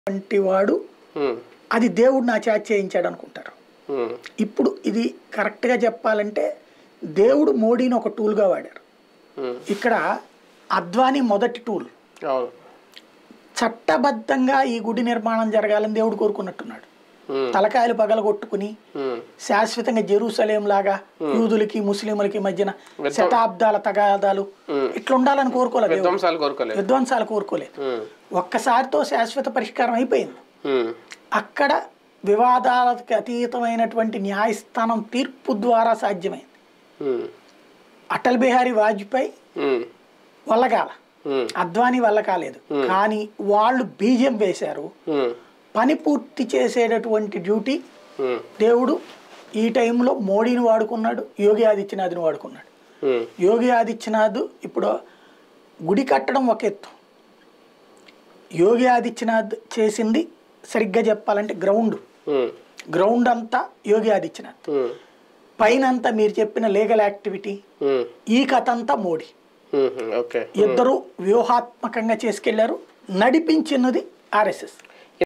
వంటి వాడు ఉమ్, అది దేవుడు నా చేత చేయించాడు అనుకుంటారు ఉమ్, ఇప్పుడు ఇది కరెక్ట్గా చెప్పాలంటే దేవుడు మోడీని ఒక టూల్గా వాడారు ఉమ్, ఇక్కడ అద్వానీ మొదటి టూల్ అవును చట్టబద్ధంగా ఈ గుడి నిర్మాణం జరగాలని దేవుడు కోరుకున్నట్టున్నాడు ఉమ్, తలకాయలు పగలగొట్టుకుని ఉమ్, శాశ్వతంగా జెరూసలేం లాగా యూదులకి ముస్లింలకి మధ్యన శతాబ్దాల తగాదాలు ఉమ్. ఇట్లా ఉండాలని కోరుకోలేదు దేవుడు. విధ్వంసాలు కోరుకోలేదు విధ్వంసాలు కోరుకోలేదు ఉమ్, ఒక్కసారితో శాశ్వత పరిష్కారం అయిపోయింది ఉమ్, అక్కడ వివాదాలకు అతీతమైనటువంటి న్యాయస్థానం తీర్పు ద్వారా సాధ్యమైంది ఉమ్, అటల్ బిహారీ వాజ్పేయి ఉమ్, వల్లగాల ఉమ్, అద్వానీ వల్ల కాలేదు కానీ వాళ్ళు బీజం వేశారు ఉమ్, పని పూర్తి చేసేటటువంటి డ్యూటీ ఉమ్, దేవుడు ఈ టైంలో మోడీని వాడుకున్నాడు యోగి ఆదిత్యనాథ్ని వాడుకున్నాడు ఉమ్, యోగి ఆదిత్యనాథ్ ఇప్పుడు గుడి కట్టడం ఒక ఎత్తు యోగి ఆదిత్యనాథ్ చేసింది సరిగ్గా చెప్పాలంటే గ్రౌండ్ ఉమ్, గ్రౌండ్ అంతా యోగి ఆదిత్యనాథ్ ఉమ్, పైన అంతా మీరు చెప్పిన లీగల్ యాక్టివిటీ ఉమ్, ఈ కథ అంతా మోడీ ఉమ్, ఓకే ఇద్దరు వ్యూహాత్మకంగా చేసుకెళ్లారు నడిపించినది ఆర్ఎస్ఎస్